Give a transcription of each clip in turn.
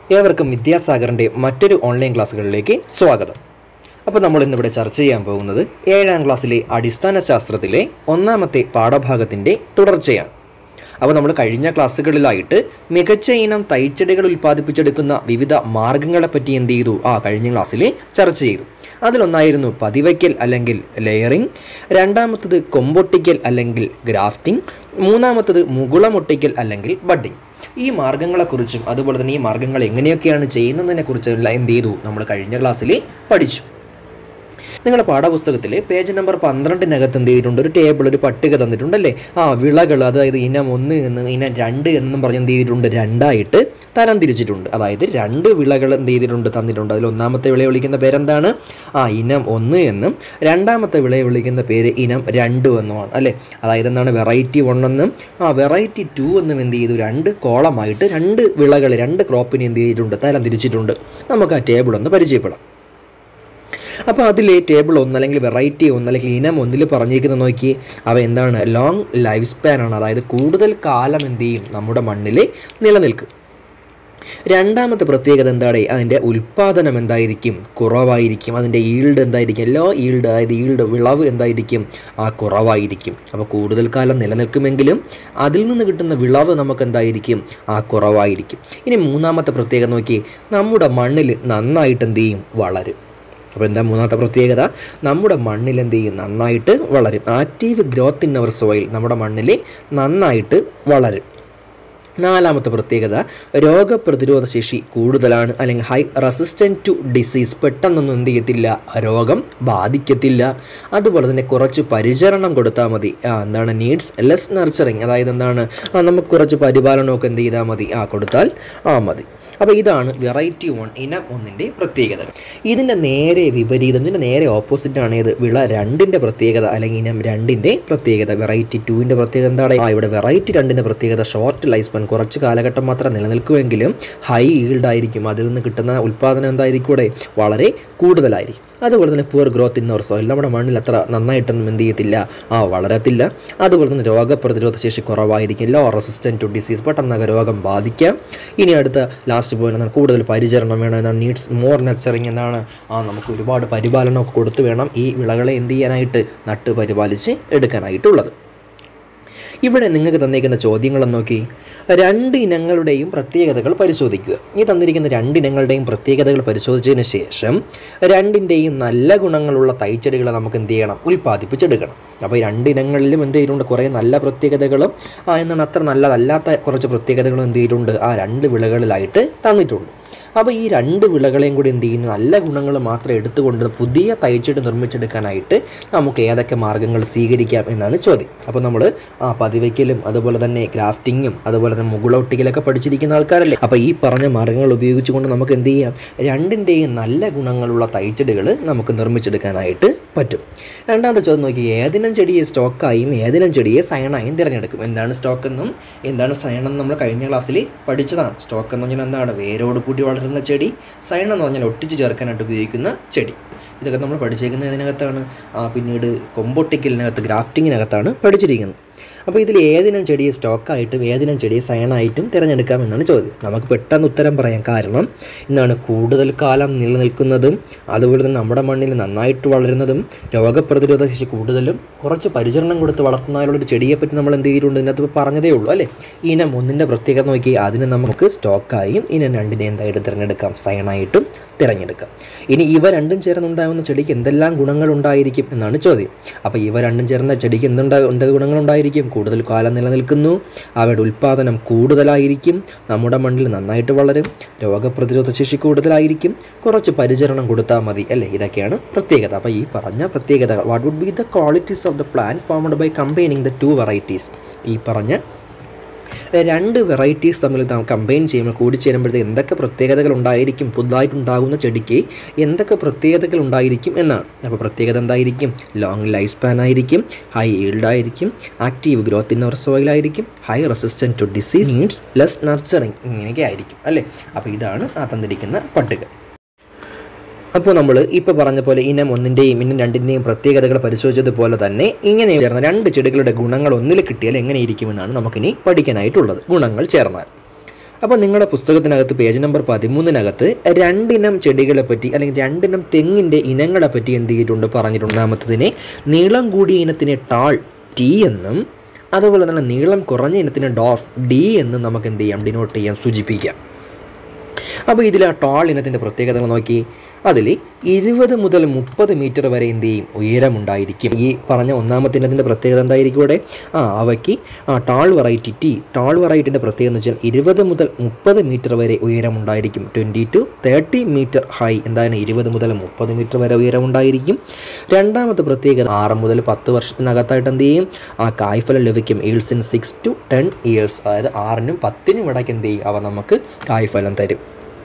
ഏവർക്കും വിദ്യാസാഗറിൻ്റെ മറ്റൊരു ഓൺലൈൻ ക്ലാസ്സുകളിലേക്ക് സ്വാഗതം അപ്പോൾ നമ്മൾ ഇന്നിവിടെ ചർച്ച ചെയ്യാൻ പോകുന്നത് ഏഴാം ക്ലാസ്സിലെ അടിസ്ഥാന ശാസ്ത്രത്തിലെ ഒന്നാമത്തെ പാഠഭാഗത്തിൻ്റെ തുടർച്ചയാണ് അപ്പോൾ നമ്മൾ കഴിഞ്ഞ ക്ലാസ്സുകളിലായിട്ട് മികച്ച ഇനം തൈച്ചെടികൾ ഉൽപ്പാദിപ്പിച്ചെടുക്കുന്ന വിവിധ മാർഗങ്ങളെപ്പറ്റി എന്ത് ചെയ്തു ആ കഴിഞ്ഞ ക്ലാസ്സിൽ ചർച്ച ചെയ്തു അതിലൊന്നായിരുന്നു പതിവയ്ക്കൽ അല്ലെങ്കിൽ ലെയറിംഗ് രണ്ടാമത്തത് കൊമ്പൊട്ടിക്കൽ അല്ലെങ്കിൽ ഗ്രാഫ്റ്റിംഗ് മൂന്നാമത്തത് മുകുളമൊട്ടിക്കൽ അല്ലെങ്കിൽ ബഡ്ഡിംഗ് ഈ മാർഗങ്ങളെക്കുറിച്ചും അതുപോലെ തന്നെ ഈ മാർഗങ്ങൾ എങ്ങനെയൊക്കെയാണ് ചെയ്യുന്നതിനെക്കുറിച്ചുള്ള എന്ത് ചെയ്തു നമ്മൾ കഴിഞ്ഞ ക്ലാസ്സിൽ പഠിച്ചു നിങ്ങളുടെ പാഠപുസ്തകത്തിൽ പേജ് നമ്പർ പന്ത്രണ്ടിനകത്ത് എന്ത് ചെയ്തിട്ടുണ്ട് ഒരു ടേബിൾ ഒരു പട്ടിക തന്നിട്ടുണ്ടല്ലേ ആ വിളകൾ അതായത് ഇനം ഒന്ന് എന്നും ഇനം രണ്ട് എന്നും പറഞ്ഞ് എന്ത് ചെയ്തിട്ടുണ്ട് രണ്ടായിട്ട് തരം തിരിച്ചിട്ടുണ്ട് അതായത് രണ്ട് വിളകൾ എന്ത് ചെയ്തിട്ടുണ്ട് തന്നിട്ടുണ്ട് അതിൽ ഒന്നാമത്തെ വിളയെ വിളിക്കുന്ന പേരെന്താണ് ആ ഇനം ഒന്ന് എന്നും രണ്ടാമത്തെ വിളയെ വിളിക്കുന്ന പേര് ഇനം രണ്ട് എന്നുമാണ് അല്ലേ അതായത് എന്താണ് വെറൈറ്റി വൺ എന്നും ആ വെറൈറ്റി ടു എന്നും എന്ത് ചെയ്തു രണ്ട് കോളമായിട്ട് രണ്ട് വിളകൾ രണ്ട് ക്രോപ്പിനെ എന്ത് ചെയ്തിട്ടുണ്ട് തരം തിരിച്ചിട്ടുണ്ട് നമുക്ക് ആ ടേബിൾ ഒന്ന് പരിചയപ്പെടാം അപ്പോൾ അതിൽ ടേബിൾ ഒന്ന് അല്ലെങ്കിൽ വെറൈറ്റി ഒന്ന് അല്ലെങ്കിൽ ഇനം ഒന്നിൽ പറഞ്ഞിരിക്കുന്നത് നോക്കി അവ എന്താണ് ലോങ് ലൈഫ് സ്പാൻ ആണ് അതായത് കൂടുതൽ കാലം എന്ത് ചെയ്യും നമ്മുടെ മണ്ണിൽ നിലനിൽക്കും രണ്ടാമത്തെ പ്രത്യേകത എന്താണ് അതിൻ്റെ ഉൽപ്പാദനം എന്തായിരിക്കും കുറവായിരിക്കും അതിൻ്റെ ഈൽഡ് എന്തായിരിക്കും ലോ ഈൽഡ് അതായത് ഈൽഡ് വിളവ് എന്തായിരിക്കും ആ കുറവായിരിക്കും അപ്പോൾ കൂടുതൽ കാലം നിലനിൽക്കുമെങ്കിലും അതിൽ നിന്ന് കിട്ടുന്ന വിളവ് നമുക്ക് എന്തായിരിക്കും ആ കുറവായിരിക്കും ഇനി മൂന്നാമത്തെ പ്രത്യേകത നോക്കി നമ്മുടെ മണ്ണിൽ നന്നായിട്ട് എന്ത് ചെയ്യും വളരും അപ്പോൾ എന്താ മൂന്നാമത്തെ പ്രത്യേകത നമ്മുടെ മണ്ണിൽ എന്ത് ചെയ്യും നന്നായിട്ട് വളരും active growth in our soil നമ്മുടെ മണ്ണിൽ നന്നായിട്ട് വളരും നാലാമത്തെ പ്രത്യേകത രോഗപ്രതിരോധ ശേഷി കൂടുതലാണ് അല്ലെങ്കിൽ ഹൈ റെസിസ്റ്റൻറ്റ് ടു ഡിസീസ് പെട്ടെന്നൊന്നും എന്ത് ചെയ്യത്തില്ല രോഗം ബാധിക്കത്തില്ല അതുപോലെ തന്നെ കുറച്ച് പരിചരണം കൊടുത്താൽ മതി ആ എന്താണ് നീഡ്സ് ലെസ് നർച്ചറിങ് അതായത് എന്താണ് ആ നമുക്ക് കുറച്ച് പരിപാലനമൊക്കെ എന്ത് ചെയ്താൽ മതി ആ കൊടുത്താൽ ആ മതി അപ്പോൾ ഇതാണ് വെറൈറ്റി വൺ ഇനം ഒന്നിൻ്റെ പ്രത്യേകത ഇതിൻ്റെ നേരെ വിപരീതം ഇതിൻ്റെ നേരെ ഓപ്പോസിറ്റാണ് ഏത് വിള രണ്ടിൻ്റെ പ്രത്യേകത അല്ലെങ്കിൽ ഇനം രണ്ടിൻ്റെ പ്രത്യേകത വെറൈറ്റി ടുവിൻ്റെ പ്രത്യേകത എന്താണ് ആ ഇവിടെ വെറൈറ്റി രണ്ടിൻ്റെ പ്രത്യേകത ഷോർട്ട് ലൈഫ് സ്പാൻ കുറച്ച് കാലഘട്ടം മാത്രം നിലനിൽക്കുമെങ്കിലും ഹൈ ഈൽഡ് ആയിരിക്കും അതിൽ നിന്ന് കിട്ടുന്ന ഉൽപ്പാദനം എന്തായിരിക്കും ഇവിടെ വളരെ കൂടുതലായിരിക്കും അതുപോലെ തന്നെ poor growth in our soil നമ്മുടെ മണ്ണിൽ അത്ര നന്നായിട്ടൊന്നും എന്ത് ചെയ്യത്തില്ല ആ വളരത്തില്ല അതുപോലെ തന്നെ രോഗപ്രതിരോധ ശേഷി കുറവായിരിക്കും ലോ റെസിസ്റ്റൻറ്റ് ടു ഡിസീസ് പെട്ടെന്നൊക്കെ രോഗം ബാധിക്കാം ഇനി അടുത്ത ലാസ്റ്റ് പോയിന്റ് എന്താണ് കൂടുതൽ പരിചരണം വേണം എന്നാണ് നീഡ്സ് മോർ നച്ചറിങ് എന്നാണ് ആ നമുക്ക് ഒരുപാട് പരിപാലനമൊക്കെ കൊടുത്തു വേണം ഈ വിളകളെ എന്ത് ചെയ്യാനായിട്ട് നട്ട് പരിപാലിച്ച് എടുക്കാനായിട്ടുള്ളത് ഇവിടെ നിങ്ങൾക്ക് തന്നിരിക്കുന്ന ചോദ്യങ്ങളെന്ന് നോക്കി രണ്ട് ഇനങ്ങളുടെയും പ്രത്യേകതകൾ പരിശോധിക്കുക ഈ തന്നിരിക്കുന്ന രണ്ട് ഇനങ്ങളുടെയും പ്രത്യേകതകൾ പരിശോധിച്ചതിന് ശേഷം രണ്ടിൻ്റെയും നല്ല ഗുണങ്ങളുള്ള തൈച്ചെടികളെ നമുക്ക് എന്ത് ചെയ്യണം ഉൽപ്പാദിപ്പിച്ചെടുക്കണം അപ്പോൾ ഈ രണ്ട് ഇനങ്ങളിലും എന്ത് ചെയ്തിട്ടുണ്ട് കുറേ നല്ല പ്രത്യേകതകളും ആ എന്താണ് അത്ര നല്ലതല്ലാത്ത കുറച്ച് പ്രത്യേകതകളും എന്ത് ചെയ്തിട്ടുണ്ട് ആ രണ്ട് വിളകളിലായിട്ട് തന്നിട്ടുണ്ട് അപ്പോൾ ഈ രണ്ട് വിളകളെയും കൂടി എന്ത് ചെയ്യുന്നു നല്ല ഗുണങ്ങൾ മാത്രം എടുത്തുകൊണ്ട് പുതിയ തയ്ച്ചിട്ട് നിർമ്മിച്ചെടുക്കാനായിട്ട് നമുക്ക് ഏതൊക്കെ മാർഗ്ഗങ്ങൾ സ്വീകരിക്കാം എന്നാണ് ചോദ്യം അപ്പോൾ നമ്മൾ ആ പതിവയ്ക്കലും അതുപോലെ തന്നെ ക്രാഫ്റ്റിങ്ങും അതുപോലെ തന്നെ മുകളൊട്ടിക്കലൊക്കെ പഠിച്ചിരിക്കുന്ന ആൾക്കാരല്ലേ അപ്പോൾ ഈ പറഞ്ഞ മാർഗ്ഗങ്ങൾ ഉപയോഗിച്ചുകൊണ്ട് നമുക്ക് എന്ത് ചെയ്യാം രണ്ടിൻ്റെയും നല്ല ഗുണങ്ങളുള്ള തൈച്ചെടികൾ നമുക്ക് നിർമ്മിച്ചെടുക്കാനായിട്ട് പറ്റും രണ്ടാമത്തെ ചോദ്യം നോക്കി ഏതിനം ചെടിയെ സ്റ്റോക്കായും ഏതിനം ചെടിയെ സയണായും തിരഞ്ഞെടുക്കും എന്താണ് സ്റ്റോക്ക് എന്നും എന്താണ് സയൺ എന്നും നമ്മൾ കഴിഞ്ഞ ക്ലാസ്സിൽ പഠിച്ചതാണ് സ്റ്റോക്ക് എന്ന് പറഞ്ഞാൽ എന്താണ് വേരോട് കൂടി വളരുന്ന ചെടി സയൺ എന്ന് പറഞ്ഞാൽ ഒട്ടിച്ച് ചേർക്കാനായിട്ട് ഉപയോഗിക്കുന്ന ചെടി ഇതൊക്കെ നമ്മൾ പഠിച്ചേക്കുന്നത് ഇതിനകത്താണ് ആ, പിന്നീട് കൊമ്പൊട്ടിക്കലിനകത്ത് ഗ്രാഫ്റ്റിങ്ങിനകത്താണ് പഠിച്ചിരിക്കുന്നത് അപ്പോൾ ഇതിൽ ഏതിനം ചെടിയെ സ്റ്റോക്കായിട്ടും ഏതിനം ചെടിയെ സയണായിട്ടും തിരഞ്ഞെടുക്കാം എന്നാണ് ചോദ്യം നമുക്ക് പെട്ടെന്ന് ഉത്തരം പറയാം കാരണം എന്താണ് കൂടുതൽ കാലം നിലനിൽക്കുന്നതും അതുപോലെ തന്നെ നമ്മുടെ മണ്ണിൽ നന്നായിട്ട് വളരുന്നതും രോഗപ്രതിരോധ ശേഷി കൂടുതലും കുറച്ച് പരിചരണം കൊടുത്ത് വളർത്തുന്നതിലുള്ളൊരു ചെടിയെപ്പറ്റി നമ്മൾ എന്ത് ചെയ്തിട്ടുണ്ട് ഇതിനകത്ത് ഇപ്പോൾ പറഞ്ഞതേ ഉള്ളൂ അല്ലേ ഇനം ഒന്നിൻ്റെ പ്രത്യേകത നോക്കി അതിന് നമുക്ക് സ്റ്റോക്കായും ഇനം രണ്ടിനെ എന്തായിട്ട് തിരഞ്ഞെടുക്കാം സയണായിട്ടും തിരഞ്ഞെടുക്കാം ഇനി ഇവ രണ്ടും ചേർന്നുണ്ടാകുന്ന ചെടിക്ക് എന്തെല്ലാം ഗുണങ്ങൾ ഉണ്ടായിരിക്കും എന്നാണ് ചോദ്യം അപ്പോൾ ഇവ രണ്ടും ചേർന്ന ചെടിക്ക് എന്തുണ്ടാ എന്തൊക്കെ ഗുണങ്ങളുണ്ടായിരിക്കും കൂടുതൽ കാലം നിലനിൽക്കുന്നു അവയുടെ ഉൽപ്പാദനം കൂടുതലായിരിക്കും നമ്മുടെ മണ്ണിൽ നന്നായിട്ട് വളരും രോഗപ്രതിരോധ ശേഷി കൂടുതലായിരിക്കും കുറച്ച് പരിചരണം കൊടുത്താൽ മതി അല്ലേ ഇതൊക്കെയാണ് പ്രത്യേകത അപ്പോൾ ഈ പറഞ്ഞ പ്രത്യേകത what would be the qualities of the plant formed by combining the two varieties ഈ പറഞ്ഞ രണ്ട് വെറൈറ്റീസ് തമ്മിൽ കമ്പൈൻ ചെയ്യുമ്പോൾ കൂടിച്ചേരുമ്പോഴത്തേക്ക് എന്തൊക്കെ പ്രത്യേകതകൾ ഉണ്ടായിരിക്കും പുതുതായിട്ടുണ്ടാകുന്ന ചെടിക്ക് എന്തൊക്കെ പ്രത്യേകതകൾ ഉണ്ടായിരിക്കും എന്നാണ് അപ്പോൾ പ്രത്യേകത എന്തായിരിക്കും ലോങ് ലൈഫ് സ്പാൻ ആയിരിക്കും ഹൈ ഈൽഡ് ആയിരിക്കും active growth in our soil ആയിരിക്കും high resistant to disease needs less nurturing ഇങ്ങനെയൊക്കെ ആയിരിക്കും അല്ലേ അപ്പോൾ ഇതാണ് ആ തന്നിരിക്കുന്ന പട്ടിക അപ്പോൾ നമ്മൾ ഇപ്പോൾ പറഞ്ഞ പോലെ ഇനം ഒന്നിൻ്റെയും ഇനം രണ്ടിൻ്റെയും പ്രത്യേകതകൾ പരിശോധിച്ചതുപോലെ തന്നെ ഇങ്ങനെ ചേർന്ന രണ്ട് ചെടികളുടെ ഗുണങ്ങൾ ഒന്നിൽ കിട്ടിയാൽ എങ്ങനെ ഇരിക്കുമെന്നാണ് നമുക്കിനി പഠിക്കാനായിട്ടുള്ളത് ഗുണങ്ങൾ ചേർന്നാൽ അപ്പോൾ നിങ്ങളുടെ പുസ്തകത്തിനകത്ത് പേജ് നമ്പർ പതിമൂന്നിനകത്ത് രണ്ടിനം ചെടികളെ പറ്റി അല്ലെങ്കിൽ രണ്ടിനം തെങ്ങിൻ്റെ ഇനങ്ങളെ പറ്റി എന്ത് ചെയ്തിട്ടുണ്ട് പറഞ്ഞിട്ടുണ്ട് ഒന്നാമത്തതിനെ നീളം കൂടിയ ഇനത്തിനെ ടാൾ ടി എന്നും അതുപോലെ തന്നെ നീളം കുറഞ്ഞ ഇനത്തിന് ഡോഫ് ഡി എന്നും നമുക്ക് എന്ത് ചെയ്യാം ഡിനോട്ട് ചെയ്യാം സൂചിപ്പിക്കാം അപ്പോൾ ഇതിൽ ആ ടാൾ ഇനത്തിൻ്റെ പ്രത്യേകതകൾ നോക്കി അതിൽ ഇരുപത് മുതൽ മുപ്പത് മീറ്റർ വരെ എന്ത് ചെയ്യും ഉയരമുണ്ടായിരിക്കും ഈ പറഞ്ഞ ഒന്നാമത്തെ ഇനത്തിൻ്റെ പ്രത്യേകത എന്തായിരിക്കും ഇവിടെ ആ അവയ്ക്ക് ആ ടാൾ വെറൈറ്റി ടി ടാൾ വെറൈറ്റിൻ്റെ പ്രത്യേകത എന്ന് വെച്ചാൽ ഇരുപത് മുതൽ മുപ്പത് മീറ്റർ വരെ ഉയരമുണ്ടായിരിക്കും twenty to thirty metre high എന്താണ് ഇരുപത് മുതൽ മുപ്പത് മീറ്റർ വരെ ഉയരമുണ്ടായിരിക്കും രണ്ടാമത്തെ പ്രത്യേകത ആറ് മുതൽ പത്ത് വർഷത്തിനകത്തായിട്ട് എന്ത് ചെയ്യും ആ കായ്ഫലം ലഭിക്കും yields in six to ten years അതായത് ആറിനും പത്തിനും ഇടയ്ക്ക് എന്ത് ചെയ്യും അവ നമുക്ക് കായ്ഫലം തരും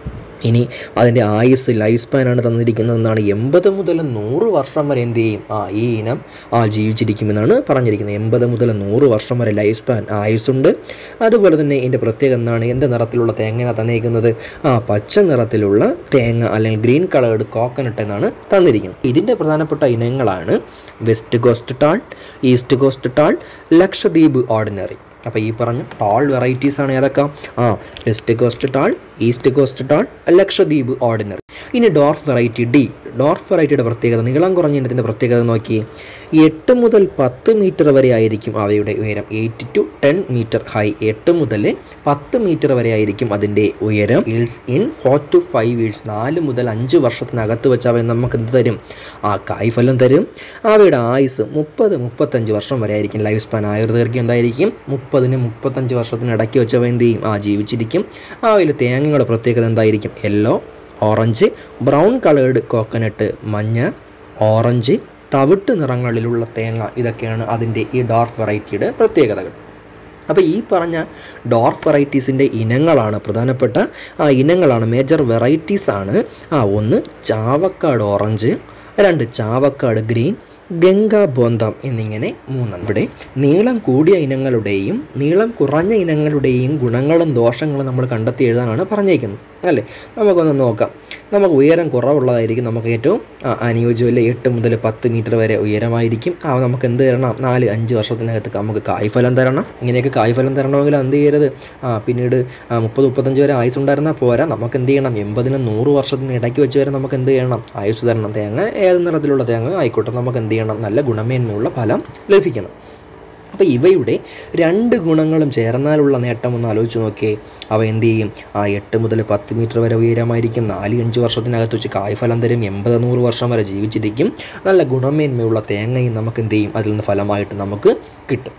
ഇനി അതിൻ്റെ ആയുസ് ലൈഫ് സ്പാനാണ് തന്നിരിക്കുന്നതെന്നാണ് എൺപത് മുതൽ നൂറ് വർഷം വരെ എന്ത് ചെയ്യും ആ ഈ ഇനം ആ ജീവിച്ചിരിക്കുമെന്നാണ് പറഞ്ഞിരിക്കുന്നത് എൺപത് മുതൽ നൂറ് വർഷം വരെ ലൈഫ് സ്പാൻ ആയുസ്സുണ്ട് അതുപോലെ തന്നെ ഇതിൻ്റെ പ്രത്യേകത എന്താണ് എന്ത് നിറത്തിലുള്ള തേങ്ങ തന്നിരിക്കുന്നത് ആ പച്ച നിറത്തിലുള്ള തേങ്ങ അല്ലെങ്കിൽ ഗ്രീൻ കളേർഡ് കോക്കനട്ട് എന്നാണ് തന്നിരിക്കുന്നത് ഇതിൻ്റെ പ്രധാനപ്പെട്ട ഇനങ്ങളാണ് west coast tall east coast tall Lakshadweep ordinary അപ്പോൾ ഈ പറഞ്ഞ ടാൾ വെറൈറ്റീസ് ആണ് ഏതൊക്കെ ആ west coast tall east coast tall Lakshadweep ordinary ഇനി ഡോർഫ് വെറൈറ്റി ഡി ഡോർഫ് വെറൈറ്റിയുടെ പ്രത്യേകത നീളം കുറഞ്ഞ ഇനത്തിൻ്റെ പ്രത്യേകത നോക്കി എട്ട് മുതൽ പത്ത് മീറ്റർ വരെ ആയിരിക്കും അവയുടെ ഉയരം eight to ten metre high എട്ട് മുതൽ പത്ത് മീറ്റർ വരെ ആയിരിക്കും അതിൻ്റെ ഉയരം yields in four to five years നാല് മുതൽ അഞ്ച് വർഷത്തിനകത്ത് വെച്ച് അവ നമുക്ക് എന്ത് തരും ആ കായ്ഫലം തരും അവയുടെ ആയുസ് മുപ്പത് മുപ്പത്തഞ്ച് വർഷം വരെ ആയിരിക്കും ലൈഫ് സ്പാൻ ആയുർദൈർഘ്യം എന്തായിരിക്കും മുപ്പതിന് മുപ്പത്തഞ്ച് വർഷത്തിന് ഇടയ്ക്ക് വെച്ചവ എന്ത് ചെയ്യും ആ ജീവിച്ചിരിക്കും അവയിൽ തേങ്ങയുടെ പ്രത്യേകത എന്തായിരിക്കും yellow orange brown coloured coconut മഞ്ഞ ഓറഞ്ച് തവിട്ട് നിറങ്ങളിലുള്ള തേങ്ങ ഇതൊക്കെയാണ് അതിൻ്റെ ഈ ഡാർക്ക് വെറൈറ്റിയുടെ പ്രത്യേകതകൾ അപ്പോൾ ഈ പറഞ്ഞ ഡോർഫ് വെറൈറ്റീസിൻ്റെ ഇനങ്ങളാണ് പ്രധാനപ്പെട്ട ആ ഇനങ്ങളാണ് മേജർ വെറൈറ്റീസ് ആണ് ആ ഒന്ന് ചാവക്കാട് ഓറഞ്ച് രണ്ട് ചാവക്കാട് ഗ്രീൻ ഗംഗ ബോന്തം എന്നിങ്ങനെ മൂന്നെണ്ണം ഇവിടെ നീളം കൂടിയ ഇനങ്ങളുടെയും നീളം കുറഞ്ഞ ഇനങ്ങളുടെയും ഗുണങ്ങളും ദോഷങ്ങളും നമ്മൾ കണ്ടെത്തി എഴുതാനാണ് പറഞ്ഞേക്കുന്നത് അല്ലേ നമുക്കൊന്ന് നോക്കാം നമുക്ക് ഉയരം കുറവുള്ളതായിരിക്കും നമുക്ക് ഏറ്റവും ആ, അനുയോജ്യമല്ല എട്ട് മുതൽ പത്ത് മീറ്റർ വരെ ഉയരമായിരിക്കും ആ നമുക്ക് എന്ത് തരണം നാല് അഞ്ച് വർഷത്തിനകത്ത് നമുക്ക് കായ്ഫലം തരണം ഇങ്ങനെയൊക്കെ കായ്ഫലം തരണമെങ്കിൽ എന്ത് ചെയ്യരുത് ആ പിന്നീട് ആ, മുപ്പത് മുപ്പത്തഞ്ച് വരെ ആയുസ് ഉണ്ടായിരുന്നാൽ പോരാ നമുക്ക് എന്ത് ചെയ്യണം എൺപതിന് നൂറ് വർഷത്തിന് ഇടയ്ക്ക് വെച്ച് വരെ നമുക്ക് എന്ത് ചെയ്യണം ആയുസ് തരണം തേങ്ങ ഏത് നിറത്തിലുള്ള തേങ്ങ ആയിക്കോട്ടെ നമുക്ക് എന്ത് ചെയ്യണം നല്ല ഗുണമേന്മയുള്ള ഫലം ലഭിക്കണം അപ്പോൾ ഇവയുടെ രണ്ട് ഗുണങ്ങളും ചേർന്നാലുള്ള നേട്ടം ഒന്ന് ആലോചിച്ച് നോക്കിയേ അവ എന്ത് ചെയ്യും ആ എട്ട് മുതൽ പത്ത് മീറ്റർ വരെ ഉയരമായിരിക്കും നാല് അഞ്ച് വർഷത്തിനകത്ത് വെച്ച് കായ്ഫലം തരും എൺപത് നൂറ് വർഷം വരെ ജീവിച്ചിരിക്കും നല്ല ഗുണമേന്മയുള്ള തേങ്ങയും നമുക്ക് എന്ത് ചെയ്യും അതിൽ നിന്ന് ഫലമായിട്ട് നമുക്ക് കിട്ടും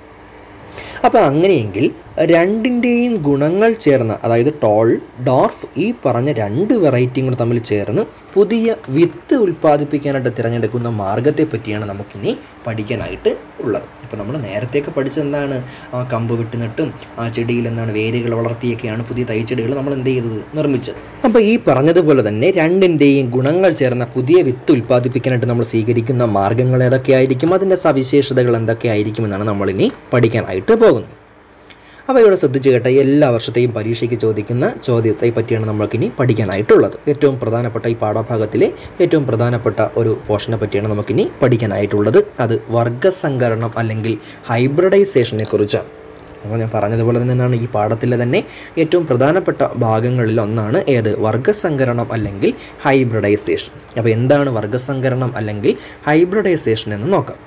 അപ്പോൾ അങ്ങനെയെങ്കിൽ രണ്ടിൻ്റെയും ഗുണങ്ങൾ ചേർന്ന് അതായത് ടോൾ ഡോർഫ് ഈ പറഞ്ഞ രണ്ട് വെറൈറ്റിയും കൂടെ തമ്മിൽ ചേർന്ന് പുതിയ വിത്ത് ഉൽപ്പാദിപ്പിക്കാനായിട്ട് തിരഞ്ഞെടുക്കുന്ന മാർഗത്തെ പറ്റിയാണ് നമുക്കിനി പഠിക്കാനായിട്ട് ഉള്ളത് ഇപ്പോൾ നമ്മൾ നേരത്തെയൊക്കെ പഠിച്ചത് എന്താണ് ആ കമ്പ് വിട്ട് നട്ടും ആ ചെടിയിൽ എന്താണ് വേരുകൾ വളർത്തിയൊക്കെയാണ് പുതിയ തൈച്ചെടികൾ നമ്മൾ എന്ത് ചെയ്തത് നിർമ്മിച്ചത് അപ്പോൾ ഈ പറഞ്ഞതുപോലെ തന്നെ രണ്ടിൻ്റെയും ഗുണങ്ങൾ ചേർന്ന പുതിയ വിത്ത് ഉൽപ്പാദിപ്പിക്കാനായിട്ട് നമ്മൾ സ്വീകരിക്കുന്ന മാർഗങ്ങൾ ഏതൊക്കെയായിരിക്കും അതിൻ്റെ സവിശേഷതകൾ എന്തൊക്കെയായിരിക്കുമെന്നാണ് നമ്മളിനി പഠിക്കാനായിട്ട് പോകുന്നത് അപ്പോൾ ഇവിടെ ശ്രദ്ധിച്ചു കേട്ട എല്ലാ വർഷത്തെയും പരീക്ഷയ്ക്ക് ചോദിക്കുന്ന ചോദ്യത്തെ പറ്റിയാണ് നമ്മൾക്കിനി പഠിക്കാനായിട്ടുള്ളത് ഏറ്റവും പ്രധാനപ്പെട്ട ഈ പാഠഭാഗത്തിലെ ഏറ്റവും പ്രധാനപ്പെട്ട ഒരു പോർഷനെ പറ്റിയാണ് നമുക്കിനി പഠിക്കാനായിട്ടുള്ളത് അത് വർഗസങ്കരണം അല്ലെങ്കിൽ ഹൈബ്രിഡൈസേഷനെ കുറിച്ചാണ് അപ്പോൾ ഞാൻ പറഞ്ഞതുപോലെ തന്നെ എന്താണ് ഈ പാഠത്തിലെ തന്നെ ഏറ്റവും പ്രധാനപ്പെട്ട ഭാഗങ്ങളിൽ ഒന്നാണ് ഏത് വർഗസങ്കരണം അല്ലെങ്കിൽ ഹൈബ്രിഡൈസേഷൻ അപ്പോൾ എന്താണ് വർഗസങ്കരണം അല്ലെങ്കിൽ ഹൈബ്രിഡൈസേഷൻ എന്ന് നോക്കാം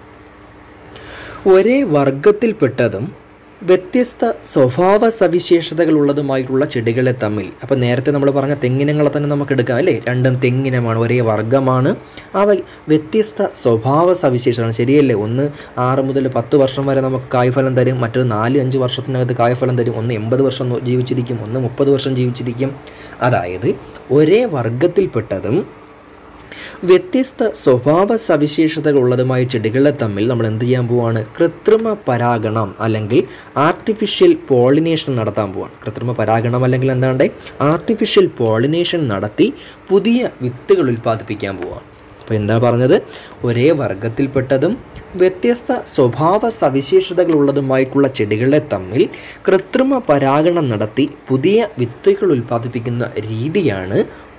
ഒരേ വർഗത്തിൽപ്പെട്ടതും വ്യത്യസ്ത സ്വഭാവ സവിശേഷതകളുള്ളതുമായിട്ടുള്ള ചെടികളെ തമ്മിൽ അപ്പോൾ നേരത്തെ നമ്മൾ പറഞ്ഞ തെങ്ങിനങ്ങളെ തന്നെ നമുക്ക് എടുക്കാം അല്ലേ രണ്ടും തെങ്ങിനമാണ് ഒരേ വർഗ്ഗമാണ് അവ വ്യത്യസ്ത സ്വഭാവ സവിശേഷതയാണ് ശരിയല്ലേ ഒന്ന് ആറ് മുതൽ പത്ത് വർഷം വരെ നമുക്ക് കായ്ഫലം തരും മറ്റൊരു നാല് അഞ്ച് വർഷത്തിനകത്ത് കായ്ഫലം തരും ഒന്ന് എൺപത് വർഷം ജീവിച്ചിരിക്കും ഒന്ന് മുപ്പത് വർഷം ജീവിച്ചിരിക്കും അതായത് ഒരേ വർഗത്തിൽപ്പെട്ടതും വ്യത്യസ്ത സ്വഭാവ സവിശേഷതകളുള്ളതുമായ ചെടികളെ തമ്മിൽ നമ്മൾ എന്ത് ചെയ്യാൻ പോവാണ് കൃത്രിമ പരാഗണം അല്ലെങ്കിൽ ആർട്ടിഫിഷ്യൽ പോളിനേഷൻ നടത്താൻ പോവാണ് കൃത്രിമ പരാഗണം അല്ലെങ്കിൽ എന്താണ്ട് ആർട്ടിഫിഷ്യൽ പോളിനേഷൻ നടത്തി പുതിയ വിത്തുകൾ ഉൽപ്പാദിപ്പിക്കാൻ പോവാണ് അപ്പോൾ എന്താ പറഞ്ഞത് ഒരേ വർഗത്തിൽപ്പെട്ടതും വ്യത്യസ്ത സ്വഭാവ സവിശേഷതകളുള്ളതുമായിട്ടുള്ള ചെടികളെ തമ്മിൽ കൃത്രിമ പരാഗണം നടത്തി പുതിയ വിത്തുകൾ ഉൽപ്പാദിപ്പിക്കുന്ന രീതിയാണ്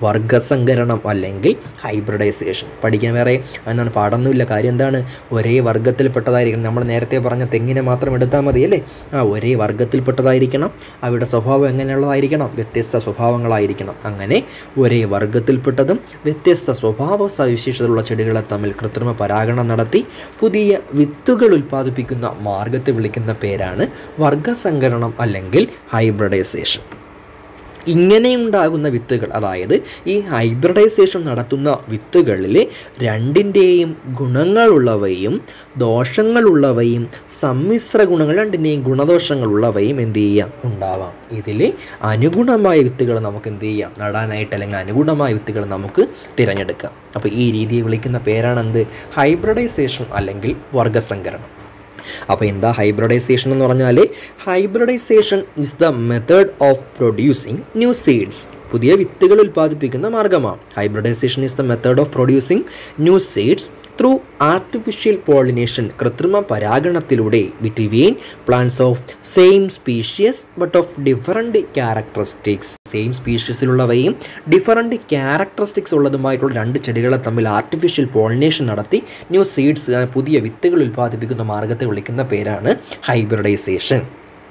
വർഗസങ്കരണം അല്ലെങ്കിൽ ഹൈബ്രിഡൈസേഷൻ പഠിക്കാൻ വേറെ എന്താണ് പാടൊന്നുമില്ല കാര്യം എന്താണ് ഒരേ വർഗത്തിൽപ്പെട്ടതായിരിക്കണം നമ്മൾ നേരത്തെ പറഞ്ഞ തെങ്ങിനെ മാത്രം എടുത്താൽ മതി അല്ലേ ആ ഒരേ വർഗത്തിൽപ്പെട്ടതായിരിക്കണം അവയുടെ സ്വഭാവം എങ്ങനെയുള്ളതായിരിക്കണം വ്യത്യസ്ത സ്വഭാവങ്ങളായിരിക്കണം അങ്ങനെ ഒരേ വർഗത്തിൽപ്പെട്ടതും വ്യത്യസ്ത സ്വഭാവ സവിശേഷതയുള്ള ചെടികളെ തമ്മിൽ കൃത്രിമ പരാഗണം നടത്തി പുതിയ വിത്തുകൾ ഉൽപ്പാദിപ്പിക്കുന്ന മാർഗത്തെ വിളിക്കുന്ന പേരാണ് വർഗസങ്കരണം അല്ലെങ്കിൽ ഹൈബ്രിഡൈസേഷൻ ഇങ്ങനെയുണ്ടാകുന്ന വിത്തുകൾ അതായത് ഈ ഹൈബ്രിഡൈസേഷൻ നടത്തുന്ന വിത്തുകളിൽ രണ്ടിൻ്റെയും ഗുണങ്ങളുള്ളവയും ദോഷങ്ങളുള്ളവയും സമ്മിശ്ര ഗുണങ്ങൾ രണ്ടിൻ്റെയും ഗുണദോഷങ്ങളുള്ളവയും എന്ത് ചെയ്യാം ഉണ്ടാവാം ഇതിൽ അനുഗുണമായ വിത്തുകൾ നമുക്ക് എന്ത് ചെയ്യാം നടാനായിട്ട് അല്ലെങ്കിൽ അനുഗുണമായ വിത്തുകൾ നമുക്ക് തിരഞ്ഞെടുക്കാം അപ്പോൾ ഈ രീതിയെ വിളിക്കുന്ന പേരാണെന്ത് ഹൈബ്രിഡൈസേഷൻ അല്ലെങ്കിൽ വർഗസങ്കരണം അപ്പോൾ എന്താ ഹൈബ്രിഡൈസേഷൻ എന്ന് പറഞ്ഞാൽ hybridisation is the method of producing new seeds പുതിയ വിത്തുകൾ ഉൽപ്പാദിപ്പിക്കുന്ന മാർഗമാണ് hybridisation is the method of producing new seeds through artificial pollination കൃത്രിമ പരാഗണത്തിലൂടെ between plants of same species but of different characteristics same സ്പീഷ്യസിലുള്ളവയും ഡിഫറൻറ്റ് ക്യാരക്ടറിസ്റ്റിക്സ് ഉള്ളതുമായിട്ടുള്ള രണ്ട് ചെടികളെ തമ്മിൽ ആർട്ടിഫിഷ്യൽ പോളിനേഷൻ നടത്തി ന്യൂ സീഡ്സ് പുതിയ വിത്തുകൾ ഉൽപ്പാദിപ്പിക്കുന്ന മാർഗത്തെ വിളിക്കുന്ന പേരാണ് hybridisation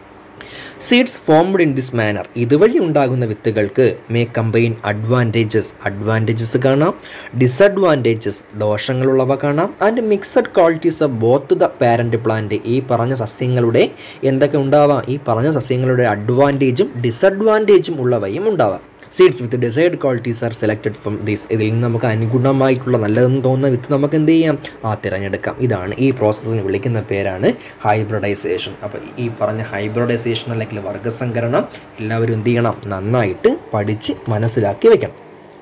seeds formed in this manner ഇതുവഴി ഉണ്ടാകുന്ന വിത്തുകൾക്ക് മേ കമ്പൈൻ അഡ്വാൻറ്റേജസ് അഡ്വാൻറ്റേജസ് കാണാം ഡിസഡ്വാൻറ്റേജസ് ദോഷങ്ങളുള്ളവ കാണാം and mixed qualities of both the parent plant ഈ പറഞ്ഞ സസ്യങ്ങളുടെ എന്തൊക്കെ ഉണ്ടാവാം ഈ പറഞ്ഞ സസ്യങ്ങളുടെ അഡ്വാൻറ്റേജും ഡിസഡ്വാൻറ്റേജും ഉള്ളവയും ഉണ്ടാവാം seeds with desired qualities are selected from these ഇതിൽ നിന്ന് നമുക്ക് അനുഗുണമായിട്ടുള്ള നല്ലതെന്ന് തോന്നുന്ന വിത്ത് നമുക്ക് എന്ത് ചെയ്യാം ആ തിരഞ്ഞെടുക്കാം ഇതാണ് ഈ പ്രോസസ്സിന് വിളിക്കുന്ന പേരാണ് ഹൈബ്രിഡൈസേഷൻ അപ്പോൾ ഈ പറഞ്ഞ ഹൈബ്രിഡൈസേഷൻ അല്ലെങ്കിൽ വർഗസങ്കരണം എല്ലാവരും എന്ത് ചെയ്യണം നന്നായിട്ട് പഠിച്ച് മനസ്സിലാക്കി വെക്കണം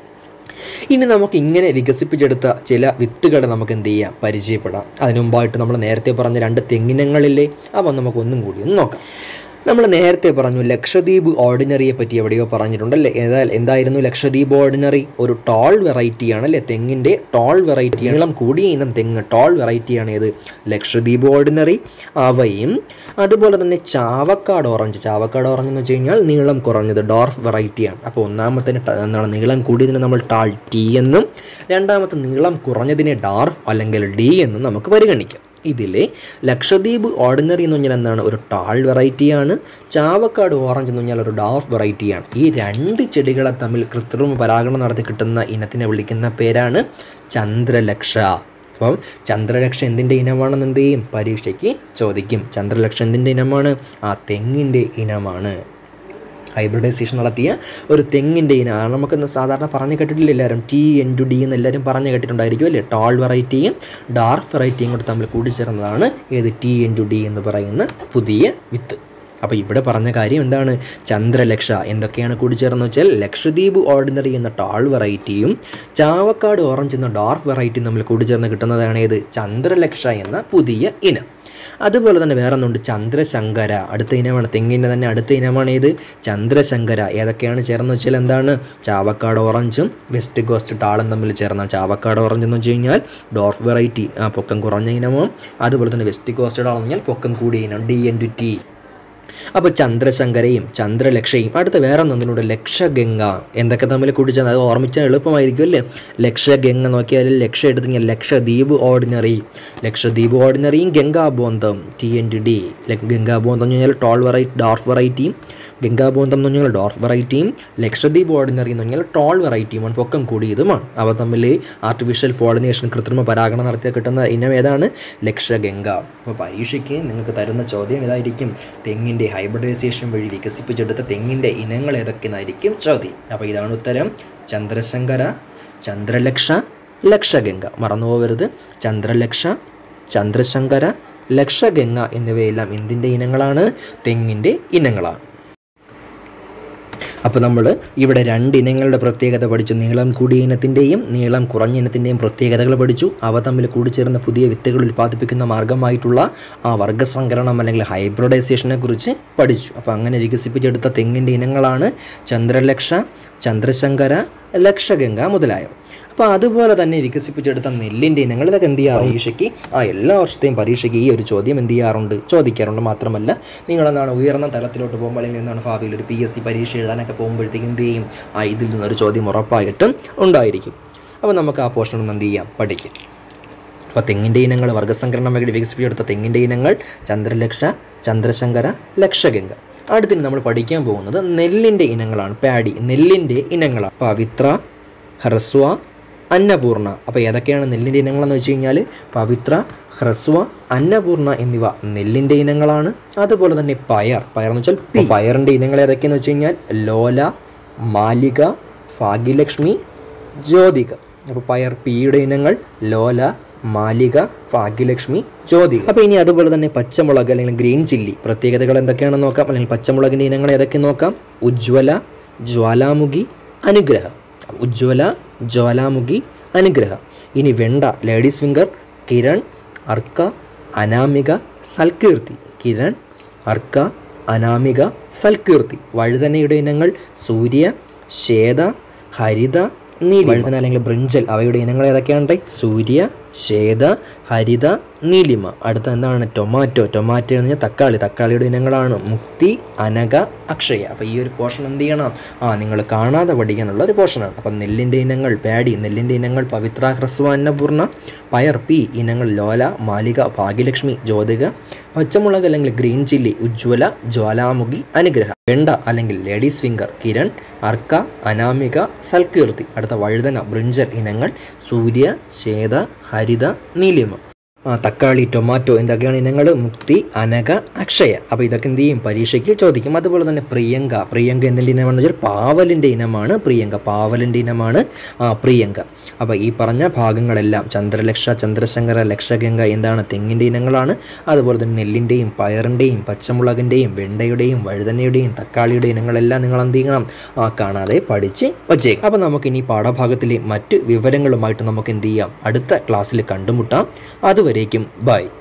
ഇനി നമുക്ക് ഇങ്ങനെ വികസിപ്പിച്ചെടുത്ത ചില വിത്തുകളെ നമുക്ക് എന്ത് ചെയ്യാം പരിചയപ്പെടാം അതിനു മുമ്പായിട്ട് നമ്മൾ നേരത്തെ പറഞ്ഞ രണ്ട് തെങ്ങിനങ്ങളില്ലേ അവ നമുക്ക് ഒന്നും കൂടി ഒന്ന് നോക്കാം നമ്മൾ നേരത്തെ പറഞ്ഞു ലക്ഷദ്വീപ് ഓർഡിനറിയെ പറ്റി എവിടെയോ പറഞ്ഞിട്ടുണ്ടല്ലേ ഏതാ എന്തായിരുന്നു ലക്ഷദ്വീപ് ഓർഡിനറി ഒരു ടോൾ വെറൈറ്റിയാണ് അല്ലേ തെങ്ങിൻ്റെ ടോൾ വെറൈറ്റി നീളം കൂടിയ ഇനം തെങ്ങ് ടോൾ വെറൈറ്റിയാണ് ഏത് ലക്ഷദ്വീപ് ഓർഡിനറി അവയും അതുപോലെ തന്നെ ചാവക്കാട് ഓറഞ്ച് ചാവക്കാട് ഓറഞ്ച് എന്ന് വെച്ച് കഴിഞ്ഞാൽ നീളം കുറഞ്ഞത് ഡോർഫ് വെറൈറ്റിയാണ് അപ്പോൾ ഒന്നാമത്തെ എന്താണ് നീളം കൂടിയതിന് നമ്മൾ ടാൾ ടി എന്നും രണ്ടാമത്തെ നീളം കുറഞ്ഞതിനെ ഡാർഫ് അല്ലെങ്കിൽ ഡി എന്നും നമുക്ക് പരിഗണിക്കാം ഇതിലെ ലക്ഷദ്വീപ് ഓർഡിനറി എന്ന് പറഞ്ഞാൽ എന്താണ് ഒരു ടാൾ വെറൈറ്റിയാണ് ചാവക്കാട് ഓറഞ്ച് എന്ന് പറഞ്ഞാൽ ഒരു ഡാഫ് വെറൈറ്റിയാണ് ഈ രണ്ട് ചെടികളെ തമ്മിൽ കൃത്രിമ പരാഗണം നടത്തി കിട്ടുന്ന ഇനത്തിനെ വിളിക്കുന്ന പേരാണ് ചന്ദ്രലക്ഷ അപ്പം ചന്ദ്രലക്ഷ എന്തിൻ്റെ ഇനമാണെന്ന് എന്ത് ചെയ്യും പരീക്ഷയ്ക്ക് ചോദിക്കും ചന്ദ്രലക്ഷ എന്തിൻ്റെ ഇനമാണ് ആ തെങ്ങിൻ്റെ ഇനമാണ് ഹൈബ്രിഡൈസേഷൻ നടത്തിയ ഒരു തെങ്ങിൻ്റെ ഇനമാണ് നമുക്കിന്ന് സാധാരണ പറഞ്ഞു കേട്ടിട്ടില്ല എല്ലാവരും ടി എൻ ടു ഡി എന്ന് എല്ലാവരും പറഞ്ഞു കേട്ടിട്ടുണ്ടായിരിക്കും അല്ലേ ടോൾ വെറൈറ്റിയും ഡാർക്ക് വെറൈറ്റിയും കൂടെ തമ്മിൽ കൂടിച്ചേർന്നതാണ് ഏത് ടി എൻ ടു ഡി എന്ന് പറയുന്ന പുതിയ വിത്ത് അപ്പോൾ ഇവിടെ പറഞ്ഞ കാര്യം എന്താണ് ചന്ദ്രലക്ഷ എന്തൊക്കെയാണ് കൂടിച്ചേർന്ന് വെച്ചാൽ ലക്ഷദ്വീപ് ഓർഡിനറി എന്ന ടാൾ വെറൈറ്റിയും ചാവക്കാട് ഓറഞ്ച് എന്ന ഡാർക്ക് വെറൈറ്റിയും തമ്മിൽ കൂടിച്ചേർന്ന് കിട്ടുന്നതാണ് ഏത് ചന്ദ്രലക്ഷ എന്ന പുതിയ ഇനം അതുപോലെ തന്നെ വേറെ ഒന്നുണ്ട് ചന്ദ്രശങ്കര അടുത്ത ഇനമാണ് തെങ്ങിൻ്റെ തന്നെ അടുത്ത ഇനമാണ് ഏത് ചന്ദ്രശങ്കര ഏതൊക്കെയാണ് ചേർന്ന് വെച്ചാൽ എന്താണ് ചാവക്കാട് ഓറഞ്ചും വെസ്റ്റ് കോസ്റ്റ് ടാളും തമ്മിൽ ചേർന്ന ചാവക്കാട് ഓറഞ്ച് എന്ന് വെച്ച് കഴിഞ്ഞാൽ ഡോർഫ് വെറൈറ്റി ആ പൊക്കം കുറഞ്ഞ ഇനവും അതുപോലെ തന്നെ വെസ്റ്റ് കോസ്റ്റ് ടാൾ എന്ന് പറഞ്ഞാൽ പൊക്കം കൂടിയ ഇനം ഡി എൻ ടു ടി അപ്പോൾ ചന്ദ്രശങ്കരയും ചന്ദ്രലക്ഷയും അടുത്ത വേറെ ഒന്നിനോട് ലക്ഷഗംഗ എന്തൊക്കെ തമ്മിൽ കൂടിച്ചാൽ അത് ഓർമ്മിച്ചാൽ എളുപ്പമായിരിക്കും അല്ലേ ലക്ഷഗംഗ നോക്കിയാൽ ലക്ഷ എടുത്തെങ്കിൽ ലക്ഷദ്വീപ് ഓർഡിനറി ലക്ഷദ്വീപ് ഓർഡിനറിയും Gangabondam T N T D Gangabondam എന്ന് പറഞ്ഞാൽ ടോൾ വെറൈറ്റി ഡാർഫ് വെറൈറ്റിയും ഗംഗാബോന്തം എന്ന് പറഞ്ഞാൽ ഡോർഫ് വെറൈറ്റിയും ലക്ഷദ്വീപ് ഓർഡിനറി എന്ന് പറഞ്ഞാൽ ടോൾ വെറൈറ്റിയുമാണ് പൊക്കം കൂടിയതുമാണ് അവ തമ്മിൽ ആർട്ടിഫിഷ്യൽ പോളിനേഷൻ കൃത്രിമ പരാഗണം നടത്തിയ കിട്ടുന്ന ഇനം ഏതാണ് ലക്ഷഗംഗ അപ്പോൾ പരീക്ഷയ്ക്ക് നിങ്ങൾക്ക് തരുന്ന ചോദ്യം ഇതായിരിക്കും തെങ്ങിൻ്റെ ഹൈബ്രിഡൈസേഷൻ വഴി വികസിപ്പിച്ചെടുത്ത തെങ്ങിൻ്റെ ഇനങ്ങൾ ഏതൊക്കെയെന്നായിരിക്കും ചോദ്യം അപ്പോൾ ഇതാണ് ഉത്തരം ചന്ദ്രശങ്കര ചന്ദ്രലക്ഷ ലക്ഷഗംഗ മറന്നു പോകരുത് ചന്ദ്രലക്ഷ ചന്ദ്രശങ്കര ലക്ഷഗംഗ എന്നിവയെല്ലാം എന്തിൻ്റെ ഇനങ്ങളാണ് തെങ്ങിൻ്റെ ഇനങ്ങളാണ് അപ്പോൾ നമ്മൾ ഇവിടെ രണ്ട് ഇനങ്ങളുടെ പ്രത്യേകത പഠിച്ചു നീളം കൂടിയ ഇനത്തിൻ്റെയും നീളം കുറഞ്ഞ ഇനത്തിൻ്റെയും പ്രത്യേകതകൾ പഠിച്ചു അവ തമ്മിൽ കൂടിച്ചേർന്ന പുതിയ വിത്തുകൾ ഉൽപ്പാദിപ്പിക്കുന്ന മാർഗമായിട്ടുള്ള ആ വർഗ്ഗസങ്കരണം അല്ലെങ്കിൽ ഹൈബ്രിഡൈസേഷനെ കുറിച്ച് പഠിച്ചു അപ്പോൾ അങ്ങനെ വികസിപ്പിച്ചെടുത്ത തെങ്ങിൻ്റെ ഇനങ്ങളാണ് ചന്ദ്രലക്ഷ ചന്ദ്രശങ്കര ലക്ഷഗംഗ മുതലായവ അപ്പോൾ അതുപോലെ തന്നെ വികസിപ്പിച്ചെടുത്ത നെല്ലിൻ്റെ ഇനങ്ങൾ ഇതൊക്കെ എന്ത് ചെയ്യാറ് പരീക്ഷയ്ക്ക് ആ എല്ലാ വർഷത്തെയും പരീക്ഷയ്ക്ക് ഈ ഒരു ചോദ്യം എന്ത് ചെയ്യാറുണ്ട് ചോദിക്കാറുണ്ട് മാത്രമല്ല നിങ്ങളെന്താണ് ഉയർന്ന തലത്തിലോട്ട് പോകുമ്പോൾ അല്ലെങ്കിൽ എന്താണ് ഭാവിയിൽ ഒരു പി എസ് സി പരീക്ഷ എഴുതാനൊക്കെ പോകുമ്പോഴത്തേക്ക് എന്ത് ചെയ്യും ആ ഇതിൽ നിന്നൊരു ചോദ്യം ഉറപ്പായിട്ടും ഉണ്ടായിരിക്കും അപ്പോൾ നമുക്ക് ആ പോർഷൻ ഒന്ന് എന്ത് ചെയ്യാം പഠിക്കാം അപ്പോൾ തെങ്ങിൻ്റെ ഇനങ്ങൾ വർഗ്ഗസംഘടന മേഖല വികസിപ്പിച്ചെടുത്ത തെങ്ങിൻ്റെ ഇനങ്ങൾ ചന്ദ്രലക്ഷ ചന്ദ്രശങ്കര ലക്ഷഗംഗ അടുത്തിന് നമ്മൾ പഠിക്കാൻ പോകുന്നത് നെല്ലിൻ്റെ ഇനങ്ങളാണ് പാഡി നെല്ലിൻ്റെ ഇനങ്ങളാണ് പവിത്ര ഹ്രസ്വ അന്നപൂർണ അപ്പോൾ ഏതൊക്കെയാണ് നെല്ലിൻ്റെ ഇനങ്ങളെന്ന് വെച്ച് കഴിഞ്ഞാൽ പവിത്ര ഹ്രസ്വ അന്നപൂർണ എന്നിവ നെല്ലിൻ്റെ ഇനങ്ങളാണ് അതുപോലെ തന്നെ പയർ പയർ എന്ന് വെച്ചാൽ പി പയറിൻ്റെ ഇനങ്ങൾ ഏതൊക്കെയെന്ന് വെച്ച് കഴിഞ്ഞാൽ ലോല മാലിക ഭാഗ്യലക്ഷ്മി ജ്യോതിക അപ്പോൾ പയർ പിയുടെ ഇനങ്ങൾ ലോല മാലിക ഭാഗ്യലക്ഷ്മി ജ്യോതിക അപ്പോൾ ഇനി അതുപോലെ തന്നെ പച്ചമുളക് അല്ലെങ്കിൽ ഗ്രീൻ ചില്ലി പ്രത്യേകതകൾ എന്തൊക്കെയാണെന്ന് നോക്കാം അല്ലെങ്കിൽ പച്ചമുളകിൻ്റെ ഇനങ്ങൾ ഏതൊക്കെ നോക്കാം ഉജ്ജ്വല ജ്വാലാമുഖി അനുഗ്രഹ ഉജ്ജ്വല ജ്വാലാമുഖി അനുഗ്രഹ ഇനി വെണ്ട ലേഡീസ് ഫിംഗർ കിരൺ അർക്ക അനാമിക സൽകീർത്തി കിരൺ അർക്ക അനാമിക സൽകീർത്തി വഴുതനയുടെ ഇനങ്ങൾ സൂര്യ ശ്വേത ഹരിത നീലി വഴുതന അല്ലെങ്കിൽ ബ്രിഞ്ചൽ അവയുടെ ഇനങ്ങൾ ഏതൊക്കെയാണ് സൂര്യ ശ്വേത ഹരിത നീലിമ അടുത്ത എന്താണ് ടൊമാറ്റോ ടൊമാറ്റോ എന്ന് പറഞ്ഞാൽ തക്കാളി തക്കാളിയുടെ ഇനങ്ങളാണ് മുക്തി അനക അക്ഷയ അപ്പോൾ ഈ ഒരു പോർഷൻ എന്ത് ചെയ്യണം ആ നിങ്ങൾ കാണാതെ പഠിക്കാനുള്ള ഒരു പോർഷനാണ് അപ്പം നെല്ലിൻ്റെ ഇനങ്ങൾ പാഡി നെല്ലിൻ്റെ ഇനങ്ങൾ പവിത്ര ഹ്രസ്വ അന്നപൂർണ പയർ പി ഇനങ്ങൾ ലോല മാലിക ഭാഗ്യലക്ഷ്മി ജ്യോതിക പച്ചമുളക് അല്ലെങ്കിൽ ഗ്രീൻ ചില്ലി ഉജ്ജ്വല ജ്വാലാമുഖി അനുഗ്രഹ വെണ്ട അല്ലെങ്കിൽ ലേഡീസ് ഫിംഗർ കിരൺ അർക്ക അനാമിക സൽകീർത്തി അടുത്ത വഴുതന ബ്രിഞ്ചൽ ഇനങ്ങൾ സൂര്യ ശ്വേത ഹരിത നീലിമ ആ, തക്കാളി ടൊമാറ്റോ എന്തൊക്കെയാണ് ഇനങ്ങൾ മുക്തി അനക അക്ഷയ അപ്പോൾ ഇതൊക്കെ എന്ത് ചെയ്യും പരീക്ഷയ്ക്ക് ചോദിക്കും അതുപോലെ തന്നെ പ്രിയങ്ക പ്രിയങ്ക എന്തിൻ്റെ ഇനമാണെന്ന് വെച്ചാൽ പാവലിൻ്റെ ഇനമാണ് പ്രിയങ്ക പാവലിൻ്റെ ഇനമാണ് ആ, പ്രിയങ്ക അപ്പോൾ ഈ പറഞ്ഞ ഭാഗങ്ങളെല്ലാം ചന്ദ്രലക്ഷ ചന്ദ്രശങ്കര ലക്ഷഗംഗ എന്താണ് തെങ്ങിൻ്റെ ഇനങ്ങളാണ് അതുപോലെ തന്നെ നെല്ലിൻ്റെയും പയറിൻ്റെയും പച്ചമുളകിൻ്റെയും വെണ്ടയുടെയും വഴുതനയുടെയും തക്കാളിയുടെ ഇനങ്ങളെല്ലാം നിങ്ങൾ എന്ത് ചെയ്യണം ആ കാണാതെ പഠിച്ച് വച്ചേക്കും അപ്പോൾ നമുക്കിനി പാഠഭാഗത്തിലെ മറ്റ് വിവരങ്ങളുമായിട്ട് നമുക്ക് എന്ത് ചെയ്യാം അടുത്ത ക്ലാസ്സിൽ കണ്ടുമുട്ടാം അതുവരേക്കും ബൈ